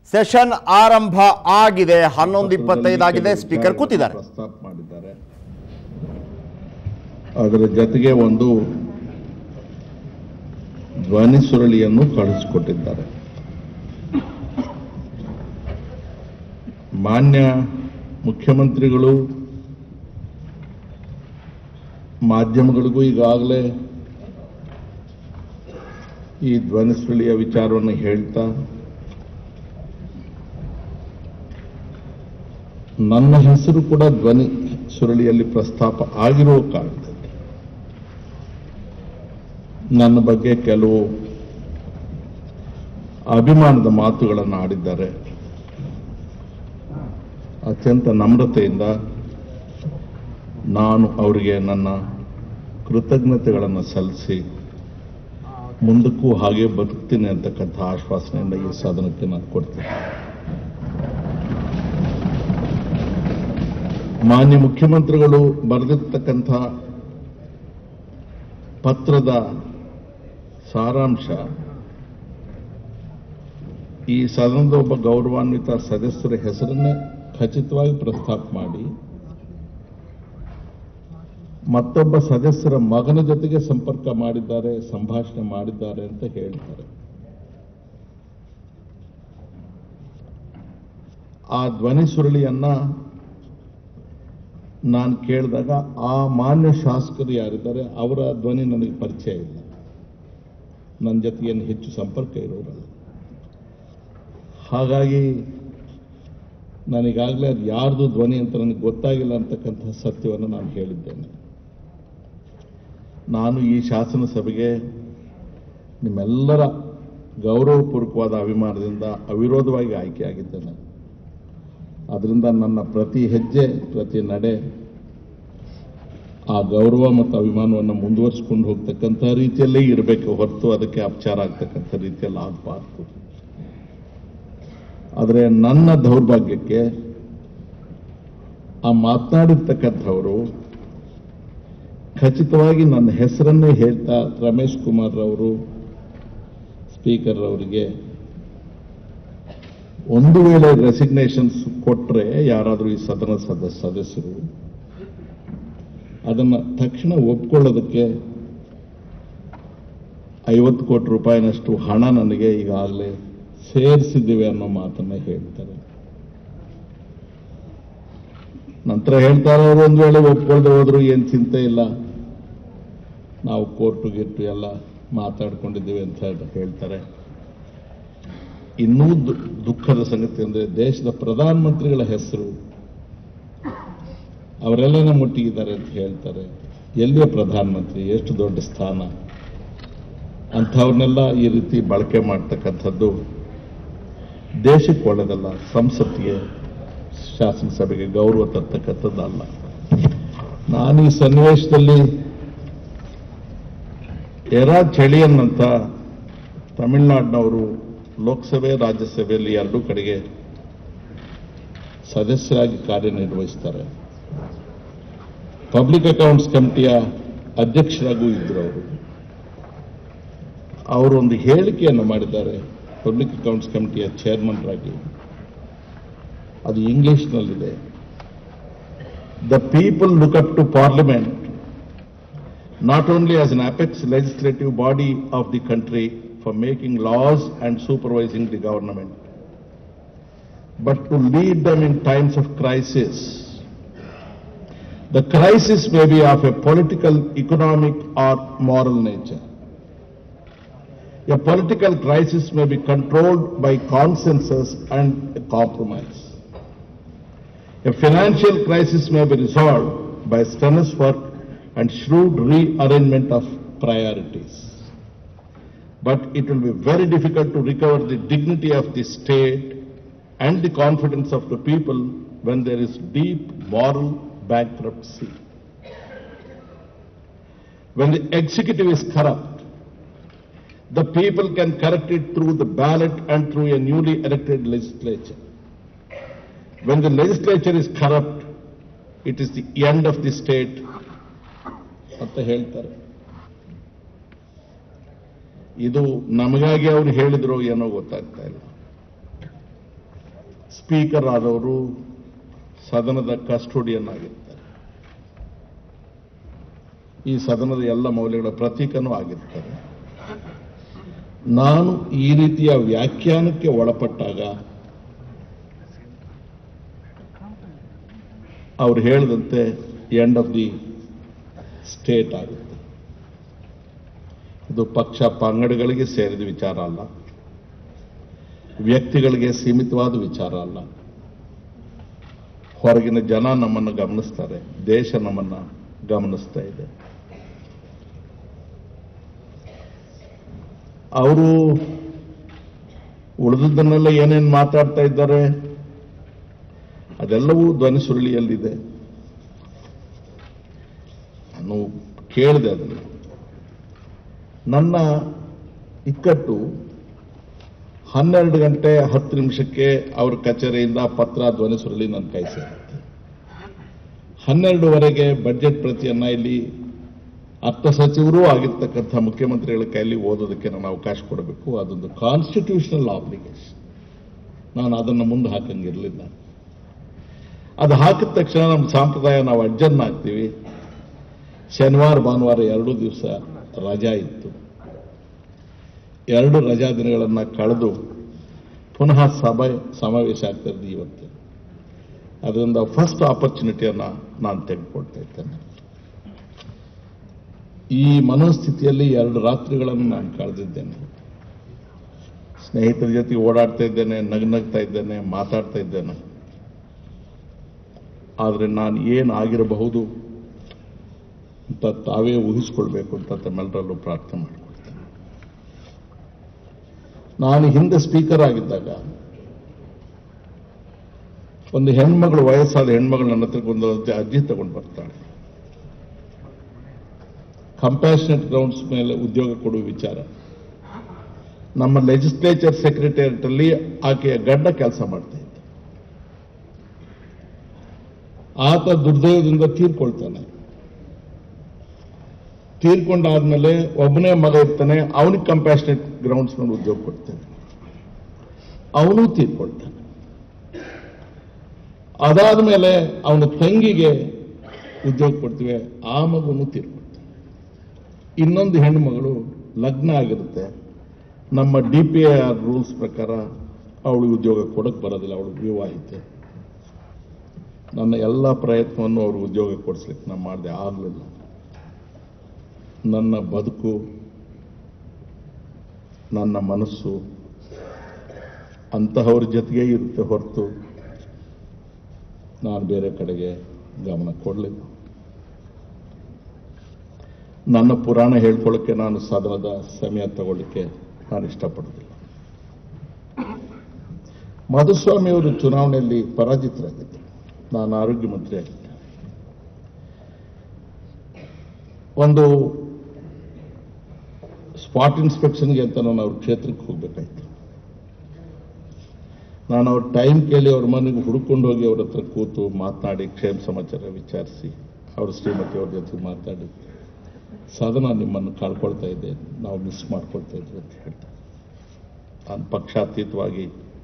Session ಆರಂಭ ಆಗಿದೆ ಹನ್ನೊಂದು ಇಪ್ಪತ್ತೈದಾಗಿದೆ ಸ್ಪೀಕರ್ ಕೂತಿದ್ದಾರೆ ಪ್ರಸ್ತಾಪ ಮಾಡಿದ್ದಾರೆ ಅದರ ಜೊತೆಗೆ ಒಂದು ಧ್ವನಿ ಸುರಳಿಯನ್ನು ಕಳಿಸಿಕೊಟ್ಟಿದ್ದಾರೆ ಮಾನ್ಯ ಮುಖ್ಯಮಂತ್ರಿಗಳು ಮಾಧ್ಯಮಗಳಿಗೂ ಈಗಾಗಲೇ ಈ ಧ್ವನಿ ಸುರಳಿಯ ವಿಚಾರವನ್ನು ಹೇಳ್ತಾ ನನ್ನ ಹೆಸರು ಕೂಡ ಧ್ವನಿ ಸುರಳಿಯಲ್ಲಿ ಪ್ರಸ್ತಾಪ ಆಗಿರೋ ಕಾರಣದಿಂದ ನನ್ನ ಬಗ್ಗೆ ಕೆಲವು ಅಭಿಮಾನದ ಮಾತುಗಳನ್ನು ಆಡಿದ್ದಾರೆ ಅತ್ಯಂತ ನಮ್ರತೆಯಿಂದ ನಾನು ಅವರಿಗೆ ನನ್ನ ಕೃತಜ್ಞತೆಗಳನ್ನು ಸಲ್ಲಿಸಿ ಮುಂದಕ್ಕೂ ಹಾಗೆ ಬದುಕ್ತೀನಿ ಅಂತಕ್ಕಂಥ ಆಶ್ವಾಸನೆಯಿಂದ ಈ ಸಾಧನಕ್ಕೆ ನಾನು ಕೊಡ್ತೀನಿ ಮಾನ್ಯ ಮುಖ್ಯಮಂತ್ರಿಗಳು ಬರೆದಿರ್ತಕ್ಕಂಥ ಪತ್ರದ ಸಾರಾಂಶ ಈ ಸದನದ ಒಬ್ಬ ಗೌರವಾನ್ವಿತ ಸದಸ್ಯರ ಹೆಸರನ್ನೇ ಖಚಿತವಾಗಿ ಪ್ರಸ್ತಾಪ ಮಾಡಿ ಮತ್ತೊಬ್ಬ ಸದಸ್ಯರ ಮಗನ ಜೊತೆಗೆ ಸಂಪರ್ಕ ಮಾಡಿದ್ದಾರೆ ಸಂಭಾಷಣೆ ಮಾಡಿದ್ದಾರೆ ಅಂತ ಹೇಳ್ತಾರೆ ಆ ಧ್ವನಿ ಸುರುಳಿಯನ್ನ ನಾನು ಕೇಳಿದಾಗ ಆ ಮಾನ್ಯ ಶಾಸಕರು ಯಾರಿದ್ದಾರೆ ಅವರ ಧ್ವನಿ ನನಗೆ ಪರಿಚಯ ಇಲ್ಲ ನನ್ನ ಜೊತೆ ಏನು ಹೆಚ್ಚು ಸಂಪರ್ಕ ಇರೋರಲ್ಲ ಹಾಗಾಗಿ ನನಗಾಗಲೇ ಅದು ಯಾರ್ದು ಧ್ವನಿ ಅಂತ ನನಗೆ ಗೊತ್ತಾಗಿಲ್ಲ ಅಂತಕ್ಕಂಥ ಸತ್ಯವನ್ನು ನಾನು ಹೇಳಿದ್ದೇನೆ ನಾನು ಈ ಶಾಸನ ಸಭೆಗೆ ನಿಮ್ಮೆಲ್ಲರ ಗೌರವಪೂರ್ವಕವಾದ ಅಭಿಮಾನದಿಂದ ಅವಿರೋಧವಾಗಿ ಆಯ್ಕೆಯಾಗಿದ್ದೇನೆ ಅದರಿಂದ ನನ್ನ ಪ್ರತಿ ಹೆಜ್ಜೆ ಪ್ರತಿ ನಡೆ ಆ ಗೌರವ ಮತ್ತು ಅಭಿಮಾನವನ್ನು ಮುಂದುವರಿಸ್ಕೊಂಡು ಹೋಗ್ತಕ್ಕಂಥ ರೀತಿಯಲ್ಲೇ ಇರಬೇಕು ಹೊರತು ಅದಕ್ಕೆ ಅಪಚಾರ ಆಗ್ತಕ್ಕಂಥ ರೀತಿಯಲ್ಲಿ ಆಗಬಾರ್ದು ಆದರೆ ನನ್ನ ದೌರ್ಭಾಗ್ಯಕ್ಕೆ ಆ ಮಾತನಾಡಿರ್ತಕ್ಕಂಥವರು ಖಚಿತವಾಗಿ ನನ್ನ ಹೆಸರನ್ನೇ ಹೇಳ್ತಾ ರಮೇಶ್ ಕುಮಾರ್ ಅವರು ಸ್ಪೀಕರ್ ಅವರಿಗೆ ಒಂದು ವೇಳೆ ರೆಸಿಗ್ನೇಷನ್ಸ್ ಕೊಟ್ಟರೆ ಯಾರಾದರೂ ಈ ಸದನ ಸದ ಸದಸ್ಯರು ಅದನ್ನು ತಕ್ಷಣ ಒಪ್ಕೊಳ್ಳೋದಕ್ಕೆ ಐವತ್ತು ಕೋಟಿ ರೂಪಾಯಿನಷ್ಟು ಹಣ ನನಗೆ ಈಗಾಗಲೇ ಸೇರಿಸಿದ್ದೀವಿ ಅನ್ನೋ ಮಾತನ್ನ ಹೇಳ್ತಾರೆ ನಂತರ ಹೇಳ್ತಾರೆ ಅವರು ಒಂದು ವೇಳೆ ಒಪ್ಕೊಳ್ದೆ ಹೋದ್ರು ಏನು ಚಿಂತೆ ಇಲ್ಲ ನಾವು ಕೋರ್ಟು ಗಿಟ್ಟು ಎಲ್ಲ ಮಾತಾಡ್ಕೊಂಡಿದ್ದೀವಿ ಅಂತ ಹೇಳ್- ಹೇಳ್ತಾರೆ ಇನ್ನೂ ದು- ದುಃಖದ ಸಂಗತಿ ಅಂದ್ರೆ ದೇಶದ ಪ್ರಧಾನಮಂತ್ರಿಗಳ ಹೆಸರು ಅವರೆಲ್ಲ ಮುಟ್ಟಿಗಿದ್ದಾರೆ ಅಂತ ಹೇಳ್ತಾರೆ ಎಲ್ಲಿಯ ಪ್ರಧಾನಮಂತ್ರಿ ಎಷ್ಟು ದೊಡ್ಡ ಸ್ಥಾನ ಅಂಥವ್ರನ್ನೆಲ್ಲ ಈ ರೀತಿ ಬಳಕೆ ಮಾಡ್ತಕ್ಕಂಥದ್ದು ದೇಶಕ್ಕೆ ಒಳ್ಳೆಯದಲ್ಲ ಸಂಸತ್ತಿಗೆ ಶಾಸನಸಭೆಗೆ ಗೌರವ ತರ್ತಕ್ಕಂಥದ್ದಲ್ಲ ನಾನು ಈ ಸನ್ನಿವೇಶದಲ್ಲಿ ಎರಾ ಚೆಳಿಯನ್ನಂತ ತಮಿಳುನಾಡಿನವರು ಲೋಕಸಭೆ ರಾಜ್ಯಸಭೆಯಲ್ಲಿ ಎರಡೂ ಕಡೆಗೆ ಸದಸ್ಯರಾಗಿ ಕಾರ್ಯನಿರ್ವಹಿಸ್ತಾರೆ ಪಬ್ಲಿಕ್ ಅಕೌಂಟ್ಸ್ ಕಮಿಟಿಯ ಅಧ್ಯಕ್ಷರಾಗೂ ಇದ್ರು ಅವರು ಅವರು ಒಂದು ಹೇಳಿಕೆಯನ್ನು ಮಾಡಿದ್ದಾರೆ ಪಬ್ಲಿಕ್ ಅಕೌಂಟ್ಸ್ ಕಮಿಟಿಯ ಚೇರ್ಮನ್ರಾಗಿ ಅದು ಇಂಗ್ಲಿಷ್ನಲ್ಲಿದೆ the people look up to parliament not only as an apex legislative body of the country for making laws and supervising the government, but to lead them in times of crisis. The crisis may be of a political, economic, or moral nature. A political crisis may be controlled by consensus and compromise. A financial crisis may be resolved by strenuous work and shrewd rearrangement of priorities. But it will be very difficult to recover the dignity of the state and the confidence of the people when there is deep moral bankruptcy. When the executive is corrupt, the people can correct it through the ballot and through a newly elected legislature. When the legislature is corrupt, it is the end of the state ಅಂತ ಹೇಳ್ತಾರೆ ಇದು ನಮಗಾಗಿ ಅವ್ರು ಹೇಳಿದ್ರು ಏನೋ ಗೊತ್ತಾಗ್ತಾ ಇಲ್ಲ speaker ಆದವರು ಸದನದ ಕಸ್ಟೋಡಿಯನ್ ಆಗಿರ್ತಾರೆ ಈ ಸದನದ ಎಲ್ಲ ಮೌಲ್ಯಗಳ ಪ್ರತೀಕನೂ ಆಗಿರ್ತಾರೆ ನಾನು ಈ ರೀತಿಯ ವ್ಯಾಖ್ಯಾನಕ್ಕೆ ಒಳಪಟ್ಟಾಗ ಅವ್ರು ಹೇಳಿದಂತೆ ಎಂಡ್ ಆಫ್ ದಿ ಸ್ಟೇಟ್ ಆಗುತ್ತೆ ಇದು ಪಕ್ಷ ಪಂಗಡಗಳಿಗೆ ಸೇರಿದ ವಿಚಾರ ಅಲ್ಲ ವ್ಯಕ್ತಿಗಳಿಗೆ ಸೀಮಿತವಾದ ವಿಚಾರ ಅಲ್ಲ ಹೊರಗಿನ ಜನ ನಮ್ಮನ್ನು ಗಮನಿಸ್ತಾರೆ ದೇಶ ನಮ್ಮನ್ನ ಗಮನಿಸ್ತಾ ಇದೆ ಅವರು ಉಳಿದದ್ದನ್ನೆಲ್ಲ ಏನೇನು ಮಾತಾಡ್ತಾ ಇದ್ದಾರೆ ಅದೆಲ್ಲವೂ ಧ್ವನಿ ಸುರುಳಿಯಲ್ಲಿದೆ ನಾನು ಕೇಳಿದೆ ಅದನ್ನು ನನ್ನ ಇಕ್ಕಟ್ಟು ಹನ್ನೆರಡು ಗಂಟೆ ಹತ್ತು ನಿಮಿಷಕ್ಕೆ ಅವ್ರ ಕಚೇರಿಯಿಂದ ಪತ್ರ ಧ್ವನಿ ಸುರುಳಿ ನನ್ನ ಕೈ ಸೇರುತ್ತೆ ಹನ್ನೆರಡುವರೆಗೆ ಬಜೆಟ್ ಪ್ರತಿಯನ್ನ ಇಲ್ಲಿ ಅರ್ಥ ಸಚಿವರೂ ಆಗಿರ್ತಕ್ಕಂಥ ಮುಖ್ಯಮಂತ್ರಿಗಳ ಕೈಯಲ್ಲಿ ಓದೋದಕ್ಕೆ ನಾನು ಅವಕಾಶ ಕೊಡಬೇಕು ಅದೊಂದು ಕಾನ್ಸ್ಟಿಟ್ಯೂಷನಲ್ ಆಬ್ಲಿಗೇಷನ್ ನಾನು ಅದನ್ನು ಮುಂದೆ ಹಾಕಂಗಿರಲಿಲ್ಲ ಅದು ಹಾಕಿದ ತಕ್ಷಣ ನಮ್ಮ ಸಂಪ್ರದಾಯ ನಾವು ಅಡ್ಜರ್ನ್ ಹಾಕ್ತೀವಿ ಶನಿವಾರ ಭಾನುವಾರ ಎರಡು ದಿವಸ ರಜಾ ಇತ್ತು ಎರಡು ರಜಾ ದಿನಗಳನ್ನು ಕಳೆದು ಪುನಃ ಸಭೆ ಸಮಾವೇಶ ಆಗ್ತಾ ಇದ್ದು ಇವತ್ತು ಅದರಿಂದ ಫಸ್ಟ್ ಆಪರ್ಚುನಿಟಿಯನ್ನು ನಾನು ತೆಗೆದುಕೊಳ್ತಾ ಇದ್ದೇನೆ ಈ ಮನೋಸ್ಥಿತಿಯಲ್ಲಿ ಎರಡು ರಾತ್ರಿಗಳನ್ನು ನಾನು ಕಳೆದಿದ್ದೇನೆ ಸ್ನೇಹಿತರ ಜೊತೆ ಓಡಾಡ್ತಾ ಇದ್ದೇನೆ ನಗ್ನಗ್ತಾ ಇದ್ದೇನೆ ಮಾತಾಡ್ತಾ ಇದ್ದೇನೆ ಆದರೆ ನಾನು ಏನು ಆಗಿರಬಹುದು ಅಂತ ತಾವೇ ಊಹಿಸ್ಕೊಳ್ಬೇಕು ಅಂತ ತಮ್ಮೆಲ್ಲರಲ್ಲೂ ಪ್ರಾರ್ಥನೆ ಮಾಡಿಕೊಳ್ತೇನೆ ನಾನು ಹಿಂದೆ ಸ್ಪೀಕರ್ ಆಗಿದ್ದಾಗ ಒಂದು ಹೆಣ್ಮಗಳು ವಯಸ್ಸಾದ ಹೆಣ್ಮಗಳು ನನ್ನ ಹತ್ರಕ್ಕೆ ಒಂದು ಅರ್ಜಿ ತಗೊಂಡು ಬರ್ತಾಳೆ ಕಂಪ್ಯಾಷನೆಟ್ ಗ್ರೌಂಡ್ಸ್ ಮೇಲೆ ಉದ್ಯೋಗ ಕೊಡುವ ವಿಚಾರ ನಮ್ಮ ಲೆಜಿಸ್ಲೇಚರ್ ಸೆಕ್ರೆಟರಿಯೇಟ್ ಅಲ್ಲಿ ಆಕೆಯ ಗಡ್ಡ ಕೆಲಸ ಮಾಡ್ತಾ ಇದ್ದ ಆತ ದುರ್ದೈವದಿಂದ ತೀರ್ಕೊಳ್ತಾನೆ ತೀರ್ಕೊಂಡಾದ್ಮೇಲೆ ಒಬ್ಬನೇ ಮಗ ಇರ್ತಾನೆ ಅವನಿಗೆ ಕಂಪ್ಯಾಷನೆಟ್ ಗ್ರೌಂಡ್ಸ್ ಮೇಲೆ ಉದ್ಯೋಗ ಕೊಡ್ತೇನೆ ಅವನು ತೀರ್ಕೊಳ್ತಾನೆ ಅದಾದ ಮೇಲೆ ಅವನ ತಂಗಿಗೆ ಉದ್ಯೋಗ ಕೊಡ್ತೀವಿ ಆ ಮಗುನು ತೀರ್ಕೊಳ್ತಾನೆ ಇನ್ನೊಂದು ಹೆಣ್ಣು ಮಗಳು ಲಗ್ನ ಆಗಿರುತ್ತೆ ನಮ್ಮ ಡಿ ಪಿ ಆರ್ ರೂಲ್ಸ್ ಪ್ರಕಾರ ಅವಳಿಗೆ ಉದ್ಯೋಗ ಕೊಡಕ್ಕೆ ಬರೋದಿಲ್ಲ ಅವಳು ವಿವಾಹಿತೆ ನನ್ನ ಎಲ್ಲ ಪ್ರಯತ್ನವನ್ನು ಅವ್ರಿಗೆ ಉದ್ಯೋಗ ಕೊಡಿಸ್ಲಿಕ್ಕೆ ನಾನು ಮಾಡಿದೆ ಆಗಲಿಲ್ಲ ನನ್ನ ಬದುಕು ನನ್ನ ಮನಸ್ಸು ಅಂತಹವ್ರ ಜೊತೆಗೆ ಇರುತ್ತೆ ಹೊರತು ನಾನು ಬೇರೆ ಕಡೆಗೆ ಗಮನ ಕೊಡಲಿಲ್ಲ ನನ್ನ ಪುರಾಣ ಹೇಳ್ಕೊಳ್ಳೋಕ್ಕೆ ನಾನು ಸದನದ ಸಮಯ ತಗೊಳ್ಳಿಕ್ಕೆ ನಾನು ಇಷ್ಟಪಡೋದಿಲ್ಲ ಮಧುಸ್ವಾಮಿ ಅವರು ಚುನಾವಣೆಯಲ್ಲಿ ಪರಾಜಿತರಾಗಿದ್ದರು ನಾನು ಆರೋಗ್ಯ ಮಂತ್ರಿ ಆಗಿದ್ದೆ ಒಂದು ಸ್ಪಾಟ್ ಇನ್ಸ್ಪೆಕ್ಷನ್ಗೆ ಅಂತ ನಾನು ಅವ್ರ ಕ್ಷೇತ್ರಕ್ಕೆ ಹೋಗ್ಬೇಕಾಯ್ತು ನಾನು ಅವ್ರ ಟೈಮ್ ಕೇಳಿ ಅವ್ರ ಮನೆಗೆ ಹುಡ್ಕೊಂಡು ಹೋಗಿ ಅವ್ರ ಹತ್ರ ಕೂತು ಮಾತನಾಡಿ ಕ್ಷೇಮ ಸಮಾಚಾರ ವಿಚಾರಿಸಿ ಅವ್ರ ಶ್ರೀಮತಿ ಅವ್ರ ಜೊತೆ ಮಾತಾಡಿ ಸದನ ನಿಮ್ಮನ್ನು ಕಳ್ಕೊಳ್ತಾ ಇದ್ದೆ ನಾವು ಮಿಸ್ ಮಾಡ್ಕೊಳ್ತಾ ಇದ್ವಿ ಅಂತ ಹೇಳ್ತಾರೆ ನಾನು ಪಕ್ಷಾತೀತವಾಗಿ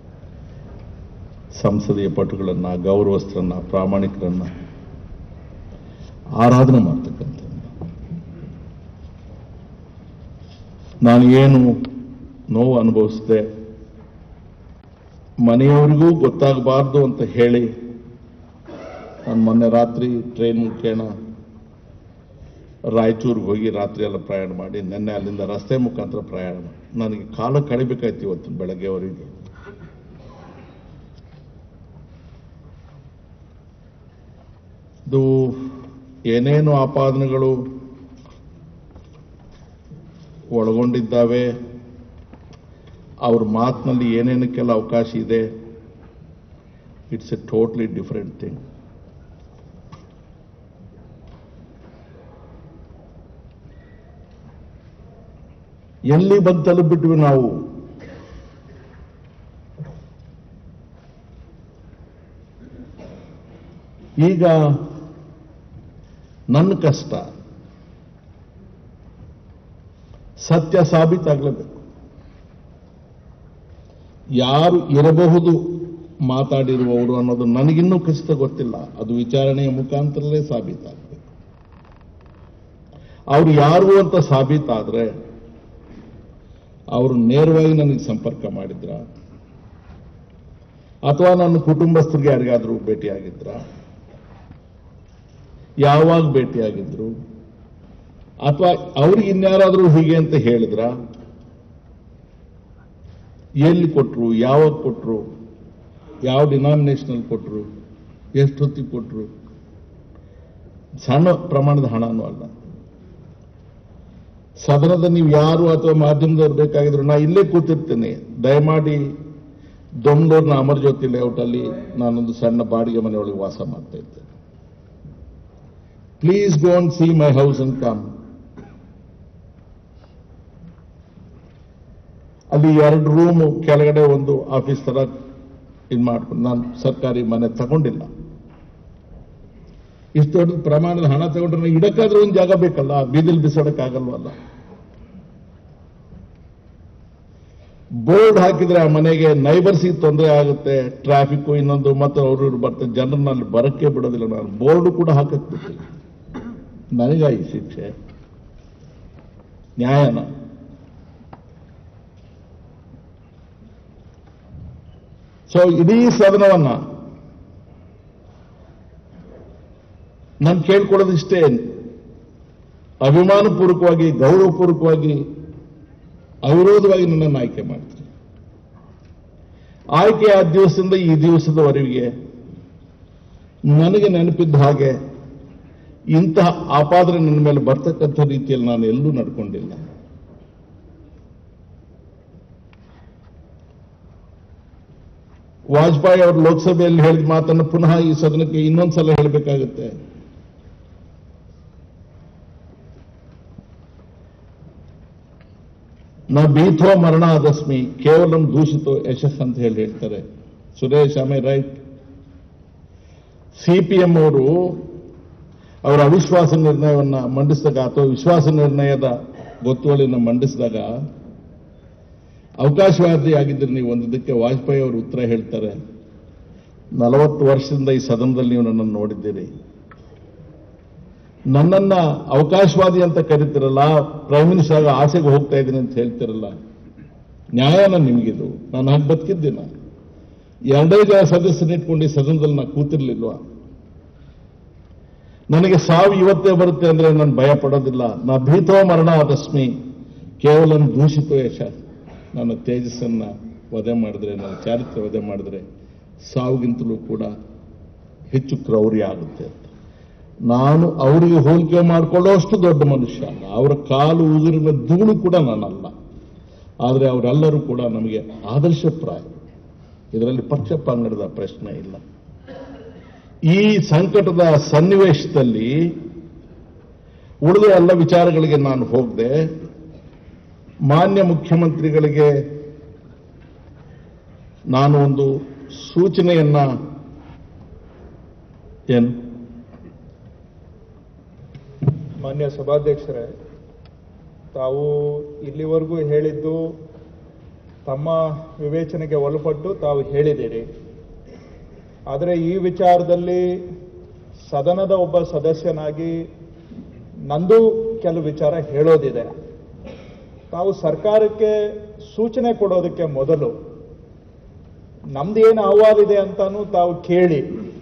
ಸಂಸದೀಯ ಪಟುಗಳನ್ನ ಗೌರವಸ್ಥರನ್ನ ಪ್ರಾಮಾಣಿಕರನ್ನ ಆರಾಧನೆ ಮಾಡ್ತಕ್ಕಂಥ ನಾನು ಏನು ನೋವು ಅನುಭವಿಸಿದೆ ಮನೆಯವರಿಗೂ ಗೊತ್ತಾಗಬಾರ್ದು ಅಂತ ಹೇಳಿ ನಾನು ಮೊನ್ನೆ ರಾತ್ರಿ ಟ್ರೈನ್ ಮುಖೇನ ರಾಯಚೂರಿಗೆ ಹೋಗಿ ರಾತ್ರಿ ಎಲ್ಲ ಪ್ರಯಾಣ ಮಾಡಿ ನಿನ್ನೆ ಅಲ್ಲಿಂದ ರಸ್ತೆ ಮುಖಾಂತರ ಪ್ರಯಾಣ ಮಾಡಿ ನನಗೆ ಕಾಲ ಕಳಿಬೇಕಾಯ್ತು ಇವತ್ತು ಬೆಳಗ್ಗೆವರೆಗೆ ಇದು ಏನೇನು ಆಪಾದನೆಗಳು ಒಳಗೊಂಡಿದ್ದಾವೆ ಅವ್ರ ಮಾತಿನಲ್ಲಿ ಏನೇನಕ್ಕೆಲ್ಲ ಅವಕಾಶ ಇದೆ it's a totally different thing ಎಲ್ಲಿ ಬಂದು ತಲುಪಿಬಿಟ್ವಿ ನಾವು ಈಗ ನನ್ನ ಕಷ್ಟ ಸತ್ಯ ಸಾಬೀತಾಗಲೇಬೇಕು ಯಾರು ಇರಬಹುದು ಮಾತಾಡಿರುವವರು ಅನ್ನೋದು ನನಗಿನ್ನೂ ಖಚಿತ ಗೊತ್ತಿಲ್ಲ ಅದು ವಿಚಾರಣೆಯ ಮುಖಾಂತರಲೇ ಸಾಬೀತಾಗಬೇಕು ಅವ್ರು ಯಾರು ಅಂತ ಸಾಬೀತಾದ್ರೆ ಅವರು ನೇರವಾಗಿ ನನಗೆ ಸಂಪರ್ಕ ಮಾಡಿದ್ರ ಅಥವಾ ನನ್ನ ಕುಟುಂಬಸ್ಥರಿಗೆ ಯಾರಿಗಾದ್ರೂ ಭೇಟಿಯಾಗಿದ್ರ ಯಾವಾಗ ಭೇಟಿಯಾಗಿದ್ರು ಅಥವಾ ಅವ್ರಿಗೆ ಇನ್ಯಾರಾದ್ರೂ ಹೀಗೆ ಅಂತ ಹೇಳಿದ್ರ ಎಲ್ಲಿ ಕೊಟ್ರು ಯಾವಾಗ ಕೊಟ್ರು ಯಾವ ಡಿನಾಮಿನೇಷನಲ್ಲಿ ಕೊಟ್ರು ಎಷ್ಟು ಹೊತ್ತಿಗೆ ಕೊಟ್ರು ಸಣ್ಣ ಪ್ರಮಾಣದ ಹಣನೂ ಅಲ್ಲ ಸದನದ ನೀವು ಯಾರು ಅಥವಾ ಮಾಧ್ಯಮದವ್ರು ಬೇಕಾಗಿದ್ರು ನಾ ಇಲ್ಲೇ ಕೂತಿರ್ತೇನೆ ದಯಮಾಡಿ ದೊಮ್ಲೂರ್ನ ಅಮರಜ್ಯೋತಿ ಲೇಔಟ್ ಅಲ್ಲಿ ನಾನೊಂದು ಸಣ್ಣ ಬಾಡಿಗೆ ಮನೆಯೊಳಗೆ ವಾಸ ಮಾಡ್ತಾ ಇದ್ದೆ please go and see my house and come ಅಲ್ಲಿ ಎರಡು ರೂಮ್ ಕೆಳಗಡೆ ಒಂದು ಆಫೀಸ್ ತರ ಇದು ಮಾಡ್ಕೊಂಡು ನಾನು ಸರ್ಕಾರಿ ಮನೆ ತಗೊಂಡಿಲ್ಲ ಇಷ್ಟು ದೊಡ್ಡ ಪ್ರಮಾಣದ ಹಣ ತಗೊಂಡ್ರೆ ಇಡಕ್ಕಾದ್ರೂ ಒಂದು ಜಾಗ ಬೇಕಲ್ಲ ಬೀದಿಲ್ ಬಿಸಾಡಕ್ಕಾಗಲ್ವಲ್ಲ ಬೋರ್ಡ್ ಹಾಕಿದ್ರೆ ಆ ಮನೆಗೆ ನೈಬರ್ಸಿಗೆ ತೊಂದರೆ ಆಗುತ್ತೆ ಟ್ರಾಫಿಕ್ ಇನ್ನೊಂದು ಮತ್ತೆ ಅವರು ಇವ್ರು ಬರ್ತಾರೆ ಜನರನ್ನ ಅಲ್ಲಿ ಬರಕ್ಕೆ ಬಿಡೋದಿಲ್ಲ ನಾನು ಬೋರ್ಡ್ ಕೂಡ ಹಾಕಕ್ ಬಿಟ್ಟಿಲ್ಲ ನನಗ ಈ ಶಿಕ್ಷೆ ನ್ಯಾಯನ ಸೊ ಇಡೀ ಸದನವನ್ನ ನಾನು ಕೇಳ್ಕೊಳ್ಳೋದಿಷ್ಟೇ ಅಭಿಮಾನಪೂರ್ವಕವಾಗಿ ಗೌರವಪೂರ್ವಕವಾಗಿ ಅವಿರೋಧವಾಗಿ ನನ್ನನ್ನು ಆಯ್ಕೆ ಮಾಡ್ತೀನಿ ಆಯ್ಕೆ ಆ ದಿವಸದಿಂದ ಈ ದಿವಸದವರೆಗೆ ನನಗೆ ನೆನಪಿದ್ದ ಹಾಗೆ ಇಂತಹ ಆಪಾದನೆ ನನ್ನ ಮೇಲೆ ಬರ್ತಕ್ಕಂಥ ರೀತಿಯಲ್ಲಿ ನಾನು ಎಲ್ಲೂ ನಡ್ಕೊಂಡಿಲ್ಲ ವಾಜಪೇಯಿ ಅವರು ಲೋಕಸಭೆಯಲ್ಲಿ ಹೇಳಿದ ಮಾತನ್ನು ಪುನಃ ಈ ಸದನಕ್ಕೆ ಇನ್ನೊಂದ್ಸಲ ಹೇಳಬೇಕಾಗುತ್ತೆ ನ ಬೀಥೋ ಮರಣ ಆದಸ್ಮಿ ಕೇವಲ ದೂಷಿತೋ ಯಶಸ್ ಅಂತ ಹೇಳಿ ಹೇಳ್ತಾರೆ ಸುರೇಶ್ ಆಮೆ ರೈಟ್ ಸಿಪಿಎಂ ಅವರು ಅವರ ಅವಿಶ್ವಾಸ ನಿರ್ಣಯವನ್ನ ಮಂಡಿಸಿದಾಗ ಅಥವಾ ವಿಶ್ವಾಸ ನಿರ್ಣಯದ ಗೊತ್ತುವಳಿನ ಮಂಡಿಸಿದಾಗ ಅವಕಾಶವಾದಿ ಆಗಿದ್ರೆ ನೀವು ಒಂದಕ್ಕೆ ವಾಜಪೇಯಿ ಅವರು ಉತ್ತರ ಹೇಳ್ತಾರೆ ನಲವತ್ತು ವರ್ಷದಿಂದ ಈ ಸದನದಲ್ಲಿ ನೀವು ನನ್ನನ್ನು ನೋಡಿದ್ದೀರಿ ನನ್ನನ್ನ ಅವಕಾಶವಾದಿ ಅಂತ ಕರಿತಿರಲ್ಲ ಪ್ರೈಮ್ ಮಿನಿಸ್ಟರ್ ಆಗ ಆಸೆಗೆ ಹೋಗ್ತಾ ಇದ್ದೀನಿ ಅಂತ ಹೇಳ್ತಿರಲ್ಲ ನ್ಯಾಯನ ನಿಮಗಿದು ನಾನು ಹಾಗೆ ಬದುಕಿದ್ದೀನ ಎರಡೇ ಜನ ಸದಸ್ಯರನ್ನ ಇಟ್ಕೊಂಡು ಈ ಸದನದಲ್ಲಿ ನಾ ಕೂತಿರ್ಲಿಲ್ವಾ ನನಗೆ ಸಾವು ಇವತ್ತೇ ಬರುತ್ತೆ ಅಂದ್ರೆ ನಾನು ಭಯ ಪಡೋದಿಲ್ಲ ನಾ ಭೀತೋ ಮರಣ ಆದಸ್ಮಿ ಕೇವಲ ದೂಷಿತೋ ಯಶ ನನ್ನ ತೇಜಸ್ಸನ್ನ ವಧೆ ಮಾಡಿದ್ರೆ ನನ್ನ ಚಾರಿತ್ರ್ಯ ವಧೆ ಮಾಡಿದ್ರೆ ಸಾವಿಗಿಂತಲೂ ಕೂಡ ಹೆಚ್ಚು ಕ್ರೌರ್ಯ ಆಗುತ್ತೆ ಅಂತ ನಾನು ಅವರಿಗೆ ಹೋಲಿಕೆ ಮಾಡಿಕೊಳ್ಳೋಷ್ಟು ದೊಡ್ಡ ಮನುಷ್ಯ ಅಲ್ಲ ಅವರ ಕಾಲು ಉಗುರಿನ ಧೂಳು ಕೂಡ ನಾನಲ್ಲ ಆದರೆ ಅವರೆಲ್ಲರೂ ಕೂಡ ನಮಗೆ ಆದರ್ಶಪ್ರಾಯ ಇದರಲ್ಲಿ ಪಕ್ಷ ಪಂಗಡದ ಪ್ರಶ್ನೆ ಇಲ್ಲ ಈ ಸಂಕಟದ ಸನ್ನಿವೇಶದಲ್ಲಿ ಉಳಿದ ಎಲ್ಲ ವಿಚಾರಗಳಿಗೆ ನಾನು ಹೋಗದೆ ಮಾನ್ಯ ಮುಖ್ಯಮಂತ್ರಿಗಳಿಗೆ ನಾನು ಒಂದು ಸೂಚನೆಯನ್ನ ಏನು ಮಾನ್ಯ ಸಭಾಧ್ಯಕ್ಷರೇ ತಾವು ಇಲ್ಲಿವರೆಗೂ ಹೇಳಿದ್ದು ತಮ್ಮ ವಿವೇಚನೆಗೆ ಒಳಪಟ್ಟು ತಾವು ಹೇಳಿದ್ದೀರಿ ಆದರೆ ಈ ವಿಚಾರದಲ್ಲಿ ಸದನದ ಒಬ್ಬ ಸದಸ್ಯನಾಗಿ ನಂದು ಕೆಲವು ವಿಚಾರ ಹೇಳೋದಿದೆ ತಾವು ಸರ್ಕಾರಕ್ಕೆ ಸೂಚನೆ ಕೊಡೋದಕ್ಕೆ ಮೊದಲು ನಮ್ದು ಏನು ಅಹವಾಲಿದೆ ಅಂತಾನು ತಾವು ಕೇಳಿ